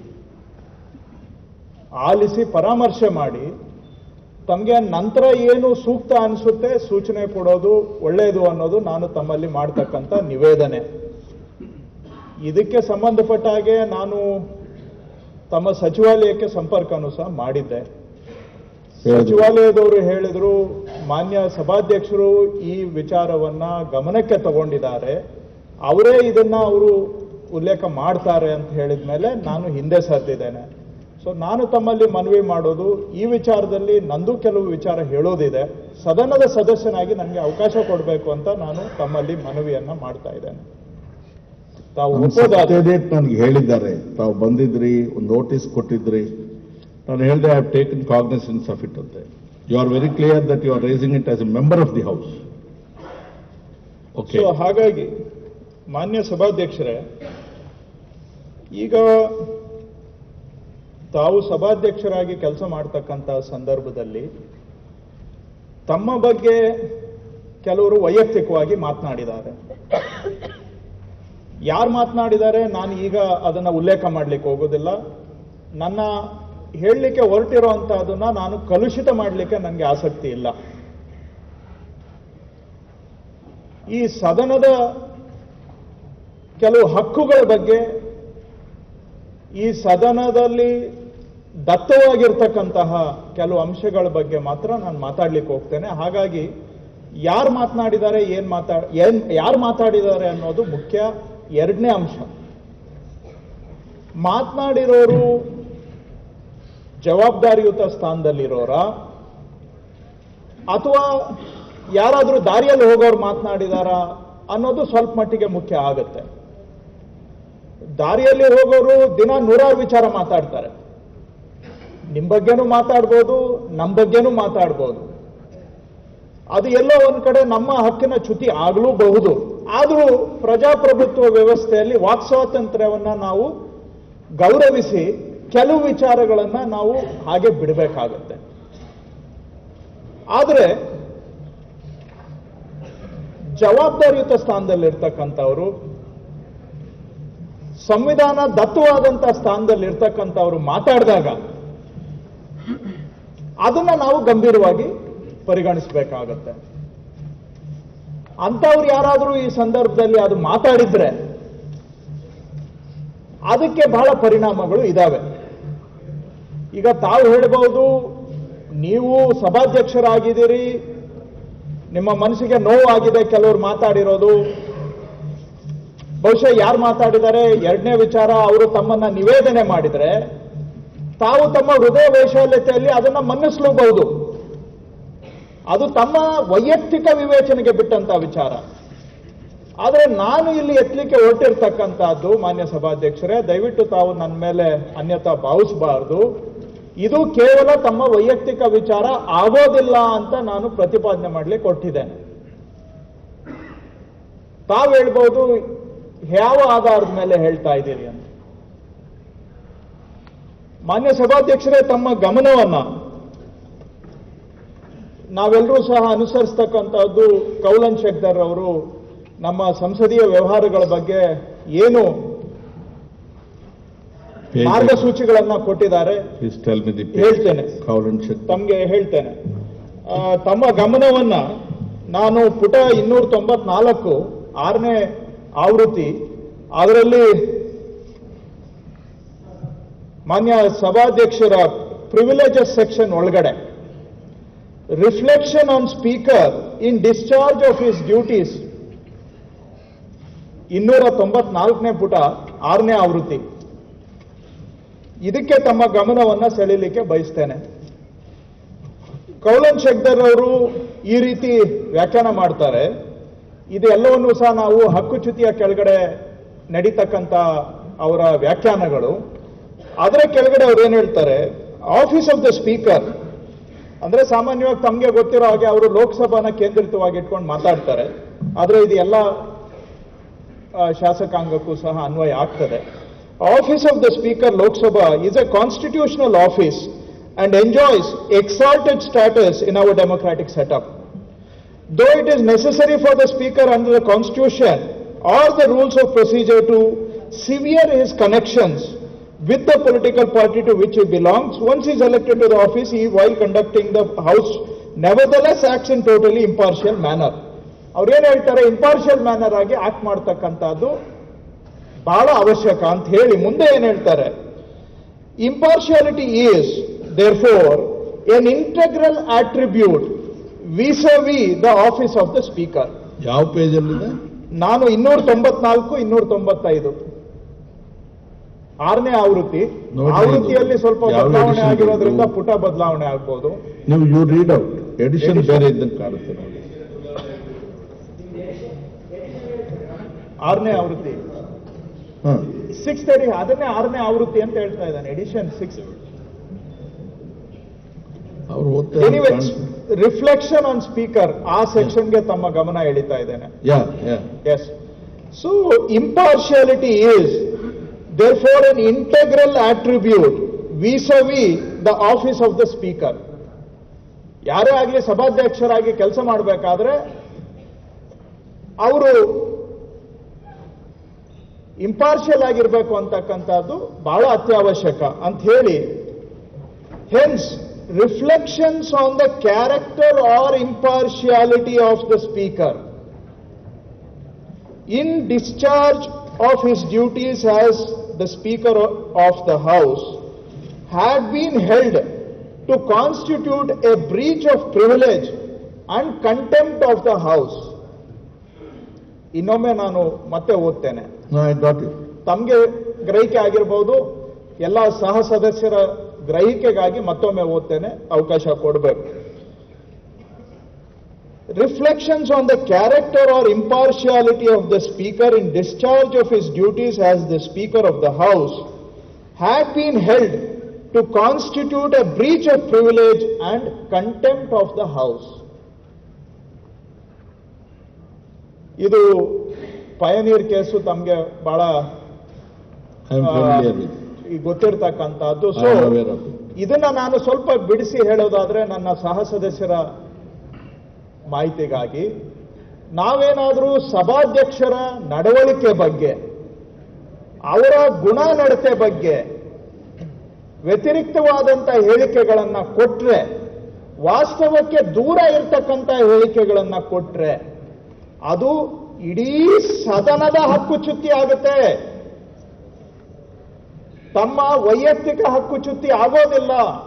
ಆಲಿಸಿ ಪರಾಮರ್ಶೆ ಮಾಡಿ ತಮಗೆ ನಂತರ ಏನು ಸೂಕ್ತ ಅನಿಸುತ್ತೆ ಸೂಚನೆ ಕೊಡೋದು ಒಳ್ಳೆಯದು ಅನ್ನೋದು ನಾನು ತಮ್ಮಲ್ಲಿ ಮಾಡ್ತಕ್ಕಂಥ ನಿವೇದನೆ ಇದಕ್ಕೆ ಸಂಬಂಧಪಟ್ಟ ಹಾಗೆ ನಾನು ತಮ್ಮ ಸಚಿವಾಲಯಕ್ಕೆ ಸಂಪರ್ಕನೂ ಸಹ ಮಾಡಿದ್ದೆ ಸಚಿವಾಲಯದವರು ಹೇಳಿದ್ರು ಮಾನ್ಯ ಸಭಾಧ್ಯಕ್ಷರು ಈ ವಿಚಾರವನ್ನ ಗಮನಕ್ಕೆ ತಗೊಂಡಿದ್ದಾರೆ ಅವರೇ ಇದನ್ನ ಅವರು ಉಲ್ಲೇಖ ಮಾಡ್ತಾರೆ ಅಂತ ಹೇಳಿದ ಮೇಲೆ ನಾನು ಹಿಂದೆ ಸರಿದಿದ್ದೇನೆ ಸೊ ನಾನು ತಮ್ಮಲ್ಲಿ ಮನವಿ ಮಾಡೋದು ಈ ವಿಚಾರದಲ್ಲಿ ನಂದು ಕೆಲವು ವಿಚಾರ ಹೇಳೋದಿದೆ ಸದನದ ಸದಸ್ಯನಾಗಿ ನನಗೆ ಅವಕಾಶ ಕೊಡಬೇಕು ಅಂತ ನಾನು ತಮ್ಮಲ್ಲಿ ಮನವಿಯನ್ನ ಮಾಡ್ತಾ ಇದ್ದೇನೆ ತಾವು ಒಪ್ಪೋದಾದ್ರೆ ಡೇಟ್ ನನಗೆ ಹೇಳಿದ್ದಾರೆ ತಾವು ಬಂದಿದ್ರಿ ಒಂದು ನೋಟಿಸ್ ಕೊಟ್ಟಿದ್ರಿ ನಾನು ಹೇಳಿದೆ I have taken cognisance of it ಅಂತೆ you are very clear that you are raising it as a member of the house okay so ಹಾಗಾಗಿ ಮಾನ್ಯ ಸಭಾಧ್ಯಕ್ಷರೇ ಈಗ ತಾವು ಸಭಾಧ್ಯಕ್ಷರಾಗಿ ಕೆಲಸ ಮಾಡ್ತಕ್ಕಂಥ ಸಂದರ್ಭದಲ್ಲಿ ತಮ್ಮ ಬಗ್ಗೆ ಕೆಲವರು ವೈಯಕ್ತಿಕವಾಗಿ ಮಾತನಾಡಿದ್ದಾರೆ ಯಾರು ಮಾತನಾಡಿದ್ದಾರೆ ನಾನು ಈಗ ಅದನ್ನ ಉಲ್ಲೇಖ ಮಾಡಲಿಕ್ಕೆ ಹೋಗೋದಿಲ್ಲ ನನ್ನ ಹೇಳಲಿಕ್ಕೆ ಹೊರಟಿರುವಂತಹದನ್ನ ನಾನು ಕಲುಷಿತ ಮಾಡಲಿಕ್ಕೆ ನನಗೆ ಆಸಕ್ತಿ ಇಲ್ಲ ಈ ಸದನದ ಕೆಲವು ಹಕ್ಕುಗಳ ಬಗ್ಗೆ ಈ ಸದನದಲ್ಲಿ ದತ್ತವಾಗಿರ್ತಕ್ಕಂತಹ ಕೆಲವು ಅಂಶಗಳ ಬಗ್ಗೆ ಮಾತ್ರ ನಾನು ಮಾತಾಡ್ಲಿಕ್ಕೆ ಹೋಗ್ತೇನೆ ಹಾಗಾಗಿ ಯಾರು ಮಾತನಾಡಿದ್ದಾರೆ ಏನ್ ಮಾತಾಡ ಏನ್ ಯಾರು ಮಾತಾಡಿದ್ದಾರೆ ಅನ್ನೋದು ಮುಖ್ಯ ಎರಡನೇ ಅಂಶ ಮಾತನಾಡಿರೋರು ಜವಾಬ್ದಾರಿಯುತ ಸ್ಥಾನದಲ್ಲಿರೋರ ಅಥವಾ ಯಾರಾದರೂ ದಾರಿಯಲ್ಲಿ ಹೋಗೋರು ಮಾತನಾಡಿದಾರ ಅನ್ನೋದು ಸ್ವಲ್ಪ ಮಟ್ಟಿಗೆ ಮುಖ್ಯ ಆಗುತ್ತೆ ದಾರಿಯಲ್ಲಿ ಹೋಗೋರು ದಿನ ನೂರಾರು ವಿಚಾರ ಮಾತಾಡ್ತಾರೆ ನಿಮ್ ಬಗ್ಗೆನೂ ಮಾತಾಡ್ಬೋದು ನಮ್ಮ ಬಗ್ಗೆನೂ ಮಾತಾಡ್ಬೋದು ಅದು ಎಲ್ಲೋ ಒಂದ್ ಕಡೆ ನಮ್ಮ ಹಕ್ಕಿನ ಚ್ಯುತಿ ಆಗಲೂಬಹುದು ಆದರೂ ಪ್ರಜಾಪ್ರಭುತ್ವ ವ್ಯವಸ್ಥೆಯಲ್ಲಿ ವಾಕ್ ಸ್ವಾತಂತ್ರ್ಯವನ್ನ ನಾವು ಗೌರವಿಸಿ ಕೆಲವು ವಿಚಾರಗಳನ್ನ ನಾವು ಹಾಗೆ ಬಿಡಬೇಕಾಗತ್ತೆ ಆದರೆ ಜವಾಬ್ದಾರಿಯುತ ಸ್ಥಾನದಲ್ಲಿರ್ತಕ್ಕಂಥವ್ರು ಸಂವಿಧಾನ ದತ್ತವಾದಂತ ಸ್ಥಾನದಲ್ಲಿ ಇರ್ತಕ್ಕಂಥವ್ರು ಮಾತಾಡಿದಾಗ ಅದನ್ನ ನಾವು ಗಂಭೀರವಾಗಿ ಪರಿಗಣಿಸಬೇಕಾಗತ್ತೆ ಅಂಥವ್ರು ಯಾರಾದರೂ ಈ ಸಂದರ್ಭದಲ್ಲಿ ಅದು ಮಾತಾಡಿದ್ರೆ ಅದಕ್ಕೆ ಬಹಳ ಪರಿಣಾಮಗಳು ಇದಾವೆ ಈಗ ತಾವು ಹೇಳ್ಬಹುದು ನೀವು ಸಭಾಧ್ಯಕ್ಷರಾಗಿದ್ದೀರಿ ನಿಮ್ಮ ಮನಸ್ಸಿಗೆ ನೋವಾಗಿದೆ ಕೆಲವರು ಮಾತಾಡಿರೋದು ಬಹುಶಃ ಯಾರು ಮಾತಾಡಿದ್ದಾರೆ ಎರಡನೇ ವಿಚಾರ ಅವರು ತಮ್ಮನ್ನ ನಿವೇದನೆ ಮಾಡಿದ್ರೆ ತಾವು ತಮ್ಮ ಹೃದಯ ವೈಶಾಲ್ಯತೆಯಲ್ಲಿ ಅದನ್ನ ಮನ್ನಿಸಲೂಬಹುದು ಅದು ತಮ್ಮ ವೈಯಕ್ತಿಕ ವಿವೇಚನೆಗೆ ಬಿಟ್ಟಂತ ವಿಚಾರ ಆದರೆ ನಾನು ಇಲ್ಲಿ ಎತ್ತಲಿಕ್ಕೆ ಹೊರಟಿರ್ತಕ್ಕಂಥದ್ದು ಮಾನ್ಯ ಸಭಾಧ್ಯಕ್ಷರೇ ದಯವಿಟ್ಟು ತಾವು ನನ್ನ ಮೇಲೆ ಅನ್ಯತಾ ಭಾವಿಸಬಾರದು ಇದು ಕೇವಲ ತಮ್ಮ ವೈಯಕ್ತಿಕ ವಿಚಾರ ಆಗೋದಿಲ್ಲ ಅಂತ ನಾನು ಪ್ರತಿಪಾದನೆ ಮಾಡ್ಲಿಕ್ಕೆ ಕೊಟ್ಟಿದ್ದೇನೆ ತಾವು ಹೇಳ್ಬೋದು ಯಾವ ಆಧಾರದ ಮೇಲೆ ಹೇಳ್ತಾ ಇದ್ದೀರಿ ಅಂತ ಮಾನ್ಯ ಸಭಾಧ್ಯಕ್ಷರೇ ತಮ್ಮ ಗಮನವನ್ನ ನಾವೆಲ್ಲರೂ ಸಹ ಅನುಸರಿಸ್ತಕ್ಕಂಥದ್ದು ಕೌಲನ್ ಶೆಕ್ದರ್ ಅವರು ನಮ್ಮ ಸಂಸದೀಯ ವ್ಯವಹಾರಗಳ ಬಗ್ಗೆ ಏನು ಮಾರ್ಗಸೂಚಿಗಳನ್ನ ಕೊಟ್ಟಿದ್ದಾರೆ Please tell me the ಹೇಳ್ತೇನೆ Cowland check. ತಮಗೆ ಹೇಳ್ತೇನೆ ಆ, ತಮ್ಮ ಗಮನವನ್ನ ನಾನು ಪುಟ ಇನ್ನೂರ ತೊಂಬತ್ನಾಲ್ಕು ಆರನೇ ಆವೃತ್ತಿ ಅದರಲ್ಲಿ ಮಾನ್ಯ ಸಭಾಧ್ಯಕ್ಷರ ಪ್ರಿವಿಲೇಜಸ್ ಸೆಕ್ಷನ್ ಒಳಗಡೆ reflection on speaker in discharge of his duties ಇನ್ನೂರ ತೊಂಬತ್ನಾಲ್ಕನೇ ಪುಟ ಆರನೇ ಆವೃತ್ತಿ ಇದಕ್ಕೆ ತಮ್ಮ ಗಮನವನ್ನ ಸೆಳೀಲಿಕ್ಕೆ ಬಯಸ್ತೇನೆ ಕೌಲನ್ ಶೆಕ್ದರ್ ಅವರು ಈ ರೀತಿ ವ್ಯಾಖ್ಯಾನ ಮಾಡ್ತಾರೆ ಇದು ಎಲ್ಲವನ್ನೂ ಸಹ ನಾವು ಹಕ್ಕುಚ್ಯುತಿಯ ಕೆಳಗಡೆ ನಡೀತಕ್ಕಂಥ ಅವರ ವ್ಯಾಖ್ಯಾನಗಳು ಅದರ ಕೆಳಗಡೆ ಅವ್ರು ಏನ್ ಹೇಳ್ತಾರೆ ಆಫೀಸ್ ಆಫ್ ದ ಸ್ಪೀಕರ್ ಅಂದ್ರೆ ಸಾಮಾನ್ಯವಾಗಿ ತಮಗೆ ಗೊತ್ತಿರೋ ಹಾಗೆ ಅವರು ಲೋಕಸಭಾನ ಕೇಂದ್ರಿತವಾಗಿ ಇಟ್ಕೊಂಡು ಮಾತಾಡ್ತಾರೆ ಆದ್ರೆ ಇದು ಎಲ್ಲ ಆ, ಶಾಸಕಾಂಗಕ್ಕೂ ಸಹ ಅನ್ವಯ ಆಗ್ತದೆ office of the speaker Lok Sabha is a constitutional office and enjoys exalted status in our democratic setup though it is necessary for the speaker under the constitution or the rules of procedure to sever his connections with the political party to which he belongs once he is elected to the office he while conducting the house nevertheless acts in totally impartial manner ಅವ್ರು ಏನ್ ಹೇಳ್ತಾರೆ impartial manner ಆಗಿ act ಮಾಡ್ತಕ್ಕಂಥದ್ದು ಬಹಳ ಅವಶ್ಯಕ ಅಂತ ಹೇಳಿ ಮುಂದೆ ಏನ್ ಹೇಳ್ತಾರೆ impartiality is therefore an integral attribute vis a vis the office of the speaker ಯಾವ ಪೇಜ್ ಅಲ್ಲಿದೆ ನಾನು ಇನ್ನೂರ ತೊಂಬತ್ನಾಲ್ಕು ಇನ್ನೂರ ತೊಂಬತ್ತೈದು ಆರನೇ ಆವೃತ್ತಿ ನೋಡ್ರಿ, ಆವೃತ್ತಿಯಲ್ಲಿ ಸ್ವಲ್ಪ ಯಾವ ಬದಲಾವಣೆ edition ಆಗಿರೋದ್ರಿಂದ ಇದು? ಪುಟ ಬದಲಾವಣೆ ಆಗ್ಬೋದು ನೀವು you read out edition Edition. ಬೇರೆ ಇದ್ದಂಗೆ ಕಾಣುತ್ತೆ ನೋಡಿ ಆರನೇ ಆವೃತ್ತಿ ಹಾ ಸಿಕ್ಸ್ ತರ್ಟಿ ಅದನ್ನೇ ಆರನೇ ಆವೃತ್ತಿ ಅಂತ ಹೇಳ್ತಾ ಇದ್ದಾನೆ ಎಡಿಷನ್ ಸಿಕ್ಸ್ ಅವ್ರು ಓದ್ತಾ ಎನಿವೆ ರಿಫ್ಲೆಕ್ಷನ್ ಆನ್ ಸ್ಪೀಕರ್ ಆ ಸೆಕ್ಷನ್ಗೆ ತಮ್ಮ ಗಮನ ಎಳಿತಾ ಇದ್ದೇನೆ ಯಾ ಯಾ Yes. So impartiality is therefore an integral attribute vis-a-vis the office of the speaker. ಯಾರೇ ಆಗಲಿ ಸಭಾಧ್ಯಕ್ಷರಾಗಿ ಕೆಲಸ ಮಾಡಬೇಕಾದ್ರೆ ಅವರು ಇಂಪಾರ್ಷಿಯಲ್ ಆಗಿರ್ಬೇಕು ಅಂತಕ್ಕಂಥದ್ದು ಬಹಳ ಅತ್ಯವಶ್ಯಕ ಅಂತ ಹೇಳಿ hence reflections on the character or impartiality of the speaker in discharge of his duties as the Speaker of the House had been held to constitute a breach of privilege and contempt of the House. ಇನ್ನೊಮ್ಮೆ ನಾನು ಮತ್ತೆ ಓದ್ತೇನೆ No, I got it. ತಮಗೆ ಗ್ರಹಿಕೆ ಆಗಿರ್ಬೋದು ಎಲ್ಲ ಸಹ ಸದಸ್ಯರ ಗ್ರಹಿಕೆಗಾಗಿ ಮತ್ತೊಮ್ಮೆ ಓದ್ತೇನೆ ಅವಕಾಶ ಕೊಡಬೇಕು reflections on the character or impartiality of the speaker in discharge of his duties as the speaker of the house had been held to constitute a breach of privilege and contempt of the house ಇದು ಪಯನೀರ್ case ತಮಗೆ ಬಹಳ I am familiar with it. ಈ ಗೊತ್ತಿರ್ತಕ್ಕಂಥದ್ದು I so am aware of it. ಇದನ್ನ ನಾನು ಸ್ವಲ್ಪ ಬಿಡಿಸಿ ಹೇಳೋದಾದ್ರೆ ನನ್ನ ಸಹ ಸದಸ್ಯರ ಮಾಹಿತಿಗಾಗಿ ನಾವೇನಾದರೂ ಸಭಾಧ್ಯಕ್ಷರ ನಡವಳಿಕೆ ಬಗ್ಗೆ ಅವರ ಗುಣ ನಡತೆ ಬಗ್ಗೆ ವ್ಯತಿರಿಕ್ತವಾದಂಥ ಹೇಳಿಕೆಗಳನ್ನ ಕೊಟ್ರೆ ವಾಸ್ತವಕ್ಕೆ ದೂರ ಇರ್ತಕ್ಕಂಥ ಹೇಳಿಕೆಗಳನ್ನ ಕೊಟ್ರೆ ಅದು ಇಡೀ ಸದನದ ಹಕ್ಕುಚ್ಯುತಿ ಆಗುತ್ತೆ ತಮ್ಮ ವೈಯಕ್ತಿಕ ಹಕ್ಕುಚ್ಯುತಿ ಆಗೋದಿಲ್ಲ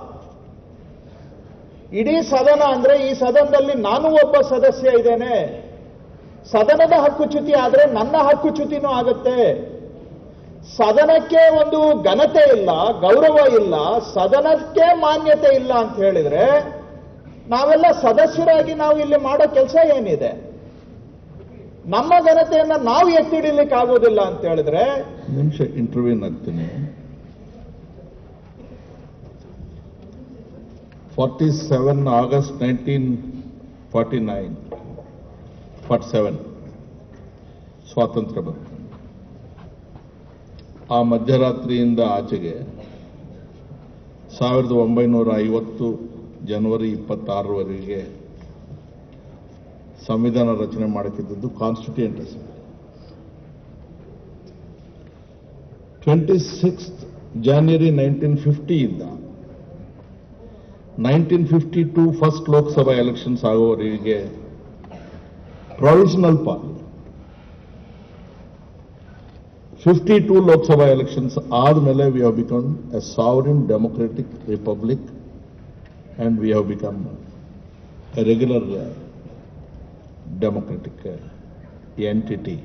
ಇಡೀ ಸದನ ಅಂದ್ರೆ ಈ ಸದನದಲ್ಲಿ ನಾನು ಒಬ್ಬ ಸದಸ್ಯ ಇದ್ದೇನೆ ಸದನದ ಹಕ್ಕುಚ್ಯುತಿ ಆದ್ರೆ ನನ್ನ ಹಕ್ಕುಚ್ಯುತಿನೂ ಆಗುತ್ತೆ ಸದನಕ್ಕೆ ಒಂದು ಘನತೆ ಇಲ್ಲ ಗೌರವ ಇಲ್ಲ ಸದನಕ್ಕೆ ಮಾನ್ಯತೆ ಇಲ್ಲ ಅಂತ ಹೇಳಿದ್ರೆ ನಾವೆಲ್ಲ ಸದಸ್ಯರಾಗಿ ನಾವು ಇಲ್ಲಿ ಮಾಡೋ ಕೆಲಸ ಏನಿದೆ ನಮ್ಮ ಘನತೆಯನ್ನ ನಾವು ಎತ್ತಿಡಿಲಿಕ್ಕೆ ಆಗೋದಿಲ್ಲ ಅಂತ ಹೇಳಿದ್ರೆ ನಿಮಿಷ ಇಂಟರ್ವ್ಯೂನ್ ಆಗ್ತೀನಿ forty seven August nineteen forty nine forty seven ಸ್ವಾತಂತ್ರ್ಯ ಬಂತು ಆ ಮಧ್ಯರಾತ್ರಿಯಿಂದ ಆಚೆಗೆ ಸಾವಿರದ ಒಂಬೈನೂರ ಐವತ್ತು ಜನವರಿ ಇಪ್ಪತ್ತಾರರವರೆಗೆ ಸಂವಿಧಾನ ರಚನೆ ಮಾಡುತ್ತಿದ್ದದ್ದು constituent assembly twenty sixth January nineteen ಫಿಫ್ಟಿಯಿಂದ nineteen fifty two first Lok Sabha elections ಆಗುವವರೆಗೆ provisional parliament fifty two Lok Sabha elections ಆದಮೇಲೆ we have become a sovereign democratic republic and we have become a regular democratic entity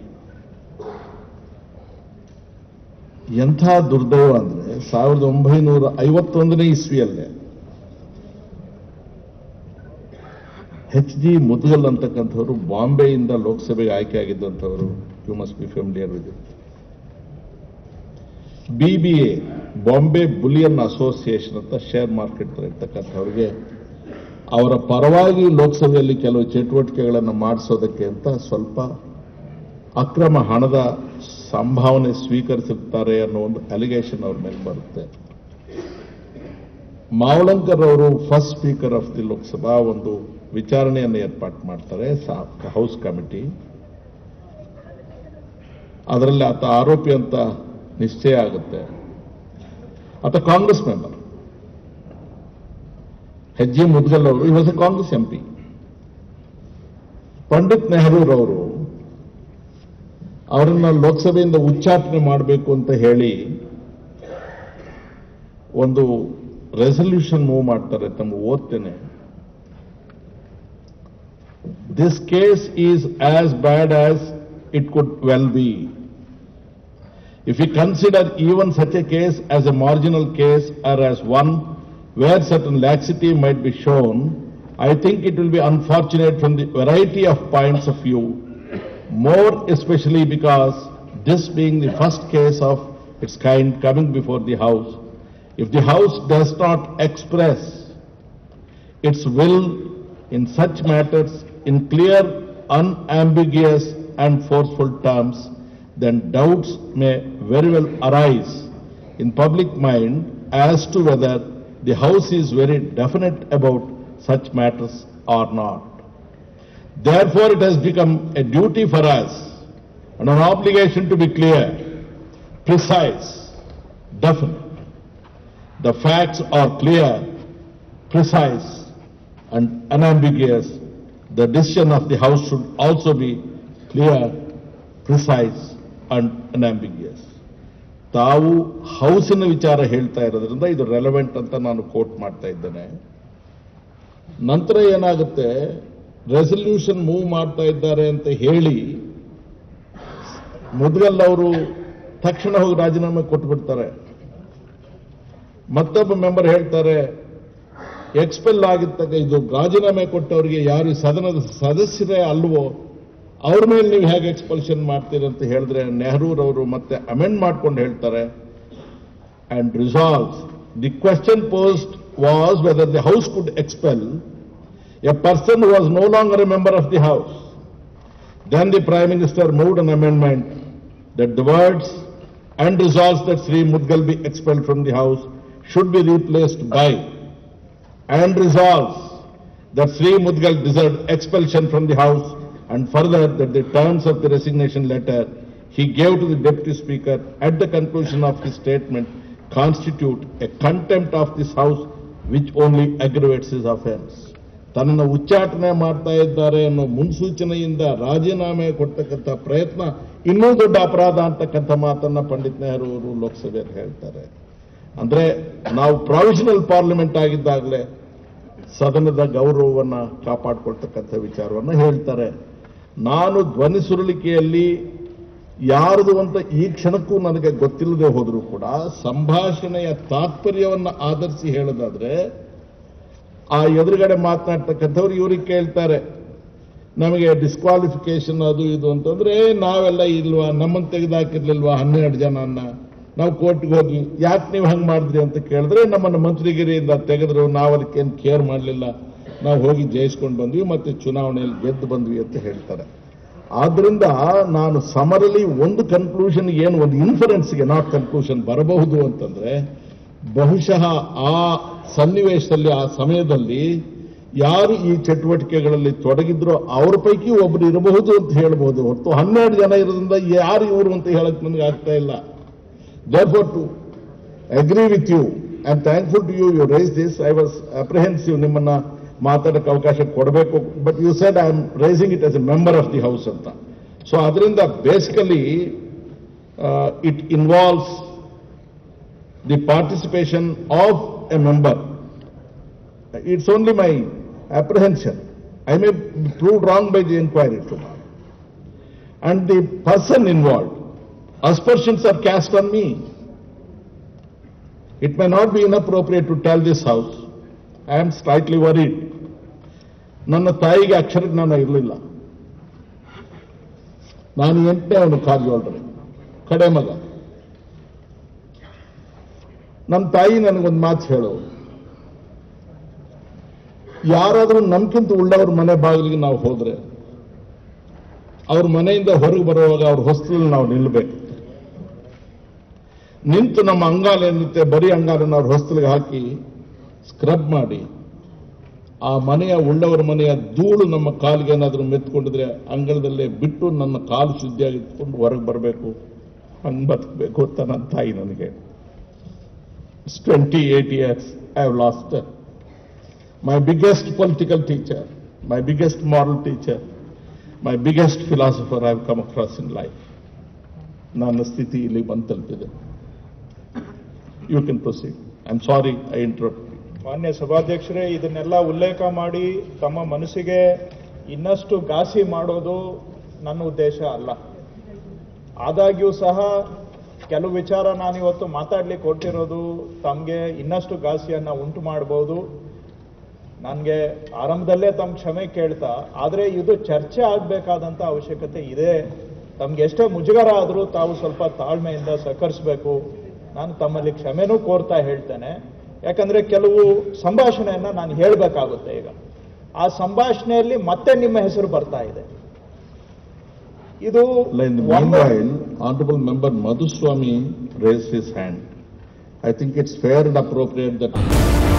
ಎಂಥ ದುರ್ದೈವ ಅಂದ್ರೆ ಸಾವಿರದ ಒಂಬೈನೂರ ಐವತ್ತೊಂದನೇ ಇಸ್ವಿಯಲ್ಲೇ ಎಚ್ ಜಿ ಮುದ್ಗಲ್ ಅಂತಕ್ಕಂಥವ್ರು ಬಾಂಬೆಯಿಂದ ಲೋಕಸಭೆಗೆ ಆಯ್ಕೆ ಆಗಿದ್ದಂಥವರು you must be familiar with B B A Bombay bullion association ಅಂತ ಶೇರ್ ಮಾರ್ಕೆಟ್ ಇರ್ತಕ್ಕಂಥವ್ರಿಗೆ ಅವರ ಪರವಾಗಿ ಲೋಕಸಭೆಯಲ್ಲಿ ಕೆಲವು ಚಟುವಟಿಕೆಗಳನ್ನು ಮಾಡಿಸೋದಕ್ಕೆ ಅಂತ ಸ್ವಲ್ಪ ಅಕ್ರಮ ಹಣದ ಸಂಭಾವನೆ ಸ್ವೀಕರಿಸಿರ್ತಾರೆ ಅನ್ನೋ ಒಂದು ಅಲಿಗೇಷನ್ ಅವ್ರ ಮೇಲೆ ಬರುತ್ತೆ ಮಾವಳಂಕರ್ ಅವರು first speaker of the Lok Sabha ಒಂದು ವಿಚಾರಣೆಯನ್ನು ಏರ್ಪಾಟ್ ಮಾಡ್ತಾರೆ ಹೌಸ್ ಕಮಿಟಿ ಅದರಲ್ಲಿ ಆತ ಆರೋಪಿ ಅಂತ ನಿಶ್ಚಯ ಆಗುತ್ತೆ ಆತ ಕಾಂಗ್ರೆಸ್ ಮೆಂಬರ್ ಹೆಜ್ಜೆ ಮುದ್ಗಲ್ ಅವರು ಈ was a Congress MP Pandit ನೆಹರೂರವರು ಅವರನ್ನ ಲೋಕಸಭೆಯಿಂದ ಉಚ್ಚಾಟನೆ ಮಾಡಬೇಕು ಅಂತ ಹೇಳಿ ಒಂದು ರೆಸಲ್ಯೂಷನ್ ಮೂವ್ ಮಾಡ್ತಾರೆ ತಮ್ಮ ಓದ್ತೇನೆ this case is as bad as it could well be If we consider even such a case as a marginal case or as one where certain laxity might be shown, I think it will be unfortunate from the variety of points of view, more especially because this being the first case of its kind coming before the House, if the House does not express its will in such matters in clear, unambiguous and forceful terms, then doubts may very well arise in public mind as to whether the House is very definite about such matters or not. Therefore, it has become a duty for us and an obligation to be clear, precise, definite. The facts are clear, precise, and unambiguous. The decision of the House should also be clear, precise, and unambiguous. ತಾವು ಹೌಸಿನ ವಿಚಾರ ಹೇಳ್ತಾ ಇರೋದ್ರಿಂದ ಇದು relevant ಅಂತ ನಾನು coat ಮಾಡ್ತಾ ಇದ್ದೇನೆ ನಂತರ ಏನಾಗುತ್ತೆ ರೆಸಲ್ಯೂಷನ್ ಮೂವ್ ಮಾಡ್ತಾ ಇದ್ದಾರೆ ಅಂತ ಹೇಳಿ ಮುದ್ಗಲ್ ಅವರು ತಕ್ಷಣ ಹೋಗಿ ರಾಜೀನಾಮೆ ಕೊಟ್ಬಿಡ್ತಾರೆ ಮತ್ತೊಬ್ಬ ಮೆಂಬರ್ ಹೇಳ್ತಾರೆ ಎಕ್ಸ್ಪೆಲ್ ಆಗಿರ್ತಕ್ಕ ಇದು ರಾಜೀನಾಮೆ ಕೊಟ್ಟವರಿಗೆ ಯಾರು ಈ ಸದನದ ಸದಸ್ಯರೇ ಅಲ್ವೋ ಅವ್ರ ಮೇಲೆ ನೀವು ಹೇಗೆ ಎಕ್ಸ್ಪಲ್ಷನ್ ಮಾಡ್ತೀರಿ ಅಂತ ಹೇಳಿದ್ರೆ ನೆಹರೂರವರು ಮತ್ತೆ ಅಮೆಂಡ್ ಮಾಡ್ಕೊಂಡು ಹೇಳ್ತಾರೆ and resolve the question post was whether the house could expel a person was no longer a member of the house Then the Prime Minister moved an amendment that the words and resolves that Sri Mudgal be expelled from the House should be replaced by and resolves that Sri Mudgal deserved expulsion from the House and further that the terms of the resignation letter he gave to the Deputy Speaker at the conclusion of his statement constitute a contempt of this House which only aggravates his offense. ತನ್ನನ್ನು ಉಚ್ಚಾಟನೆ ಮಾಡ್ತಾ ಇದ್ದಾರೆ ಅನ್ನೋ ಮುನ್ಸೂಚನೆಯಿಂದ ರಾಜೀನಾಮೆ ಕೊಡ್ತಕ್ಕಂಥ ಪ್ರಯತ್ನ ಇನ್ನೂ ದೊಡ್ಡ ಅಪರಾಧ ಅಂತಕ್ಕಂಥ ಮಾತನ್ನ ಪಂಡಿತ್ ನೆಹರು ಅವರು ಲೋಕಸಭೆಯಲ್ಲಿ ಹೇಳ್ತಾರೆ ಅಂದ್ರೆ ನಾವು ಪ್ರಾವಿಷನಲ್ ಪಾರ್ಲಿಮೆಂಟ್ ಆಗಿದ್ದಾಗಲೇ ಸದನದ ಗೌರವವನ್ನ ಕಾಪಾಡ್ಕೊಳ್ತಕ್ಕಂಥ ವಿಚಾರವನ್ನ ಹೇಳ್ತಾರೆ ನಾನು ಧ್ವನಿ ಸುರುಳಿಕೆಯಲ್ಲಿ ಯಾರದು ಅಂತ ಈ ಕ್ಷಣಕ್ಕೂ ನನಗೆ ಗೊತ್ತಿಲ್ಲದೆ ಹೋದರೂ ಕೂಡ ಸಂಭಾಷಣೆಯ ತಾತ್ಪರ್ಯವನ್ನ ಆಧರಿಸಿ ಹೇಳೋದಾದ್ರೆ ಆ ಎದುರುಗಡೆ ಮಾತನಾಡ್ತಕ್ಕಂಥವ್ರು ಇವ್ರಿಗೆ ಕೇಳ್ತಾರೆ ನಮಗೆ ಡಿಸ್ಕ್ವಾಲಿಫಿಕೇಶನ್ ಅದು ಇದು ಅಂತಂದ್ರೆ ನಾವೆಲ್ಲ ಇಲ್ವಾ ನಮ್ಮನ್ನು ತೆಗೆದಾಕಿರ್ಲಿಲ್ವಾ ಹನ್ನೆರಡು ಜನನ್ನ ನಾವು ಕೋರ್ಟ್ಗೆ ಹೋಗಿ ಯಾಕೆ ನೀವು ಹಂಗೆ ಮಾಡಿದ್ರಿ ಅಂತ ಕೇಳಿದ್ರೆ ನಮ್ಮನ್ನು ಮಂತ್ರಿಗಿರಿಯಿಂದ ತೆಗೆದ್ರು ನಾವು ಅದಕ್ಕೇನು ಕೇರ್ ಮಾಡಲಿಲ್ಲ ನಾವು ಹೋಗಿ ಜಯಿಸ್ಕೊಂಡು ಬಂದ್ವಿ ಮತ್ತೆ ಚುನಾವಣೆಯಲ್ಲಿ ಗೆದ್ದು ಬಂದ್ವಿ ಅಂತ ಹೇಳ್ತಾರೆ ಆದ್ರಿಂದ ನಾನು ಸಮರಲಿ ಒಂದು ಕನ್ಕ್ಲೂಷನ್ ಏನು ಒಂದು ಇನ್ಫರೆನ್ಸ್ಗೆ ನಾಟ್ ಕನ್ಕ್ಲೂಷನ್ ಬರಬಹುದು ಅಂತಂದ್ರೆ ಬಹುಶಃ ಆ ಸನ್ನಿವೇಶದಲ್ಲಿ ಆ ಸಮಯದಲ್ಲಿ ಯಾರು ಈ ಚಟುವಟಿಕೆಗಳಲ್ಲಿ ತೊಡಗಿದ್ರೋ ಅವ್ರ ಪೈಕಿ ಒಬ್ರು ಇರಬಹುದು ಅಂತ ಹೇಳಬಹುದು ಹೊರತು ಹನ್ನೆರಡು ಜನ ಇರೋದ್ರಿಂದ ಯಾರು ಇವರು ಅಂತ ಹೇಳಕ್ ನನಗೆ ಆಗ್ತಾ ಇಲ್ಲ therefore to agree with you and thankful to you you raised this i was apprehensive ನಿಮ್ಮನ್ನ ಮಾತಾಡಕ್ಕೆ ಅವಕಾಶ ಕೊಡಬೇಕು but you said I am raising it as a member of the house ಅಂತ ಸೊ ಅದರಿಂದ basically it involves the participation of a member it's only my apprehension. I may be proved wrong by the inquiry tomorrow. And the person involved, aspersions are cast on me. It may not be inappropriate to tell this house. I am slightly worried. ನನ್ನ ತಾಯಿಗೆ ಅಕ್ಷರಜ್ಞಾನ ಇರಲಿಲ್ಲ ನಾನು ಎಂಟನೇ ಅವನು ಕಾಲ್ಜೋಳ್ರಿ ಕಡೆ ಮಗ ನಮ್ಮ ತಾಯಿ ನನಗೊಂದು ಮಾತು ಹೇಳೋರು ಯಾರಾದರೂ ನಮ್ಗಿಂತ ಉಳ್ಳವ್ರ ಮನೆ ಬಾಗಿಲಿಗೆ ನಾವು ಹೋದ್ರೆ ಅವ್ರ ಮನೆಯಿಂದ ಹೊರಗೆ ಬರುವಾಗ ಅವ್ರ ಹೊಸ್ತಲ್ಲಿ ನಾವು ನಿಲ್ಲಬೇಕು ನಿಂತು ನಮ್ಮ ಅಂಗಾಲ ಏನಿರುತ್ತೆ ಬರೀ ಅಂಗಾಲನ್ನು ಅವ್ರ ಹೊಸ್ತಲಿಗೆ ಹಾಕಿ ಸ್ಕ್ರಬ್ ಮಾಡಿ ಆ ಮನೆಯ ಉಳ್ಳವರ ಮನೆಯ ಧೂಳು ನಮ್ಮ ಕಾಲಿಗೆ ಏನಾದರೂ ಮೆತ್ಕೊಂಡಿದ್ರೆ ಅಂಗಳದಲ್ಲೇ ಬಿಟ್ಟು ನನ್ನ ಕಾಲು ಶುದ್ಧಿಯಾಗಿ ಇಟ್ಕೊಂಡು ಹೊರಗೆ ಬರಬೇಕು ಹಂಗೆ ಬದುಕಬೇಕು ಅಂತ ನನ್ನ ತಾಯಿ ನನಗೆ twenty eight years I have lost my biggest political teacher, my biggest moral teacher, my biggest philosopher I've come across in life. ನನ್ನ ಸ್ಥಿತಿ ಇಲ್ಲಿ ಬಂದು ತಲುಪಿದೆ you can proceed I am sorry I interrupt ಮಾನ್ಯ ಸಭಾಧ್ಯಕ್ಷರೇ ಇದನ್ನೆಲ್ಲ ಉಲ್ಲೇಖ ಮಾಡಿ ತಮ್ಮ ಮನಸ್ಸಿಗೆ ಇನ್ನಷ್ಟು ಘಾಸಿ ಮಾಡೋದು ನನ್ನ ಉದ್ದೇಶ ಅಲ್ಲ ಆದಾಗ್ಯೂ ಸಹ ಕೆಲವು ವಿಚಾರ ನಾನಿವತ್ತು ಮಾತಾಡ್ಲಿಕ್ಕೆ ಹೊರಟಿರೋದು ತಮಗೆ ಇನ್ನಷ್ಟು ಘಾಸಿಯನ್ನ ಉಂಟು ಮಾಡಬಹುದು ನನಗೆ ಆರಂಭದಲ್ಲೇ ತಮ್ಮ ಕ್ಷಮೆ ಕೇಳ್ತಾ ಆದರೆ ಇದು ಚರ್ಚೆ ಆಗಬೇಕಾದಂಥ ಅವಶ್ಯಕತೆ ಇದೆ ತಮ್ಗೆ ಎಷ್ಟೇ ಮುಜುಗರ ಆದರೂ ತಾವು ಸ್ವಲ್ಪ ತಾಳ್ಮೆಯಿಂದ ಸಹಕರಿಸಬೇಕು ನಾನು ತಮ್ಮಲ್ಲಿ ಕ್ಷಮೆನೂ ಕೋರ್ತಾ ಹೇಳ್ತೇನೆ ಯಾಕಂದ್ರೆ ಕೆಲವು ಸಂಭಾಷಣೆಯನ್ನ ನಾನು ಹೇಳಬೇಕಾಗುತ್ತೆ ಈಗ ಆ ಸಂಭಾಷಣೆಯಲ್ಲಿ ಮತ್ತೆ ನಿಮ್ಮ ಹೆಸರು ಬರ್ತಾ ಇದೆ ಇದು In the ಒಮ್ಮೆ- meanwhile, Honorable Member Madhuswamy raised his hand. I think it's fair and appropriate that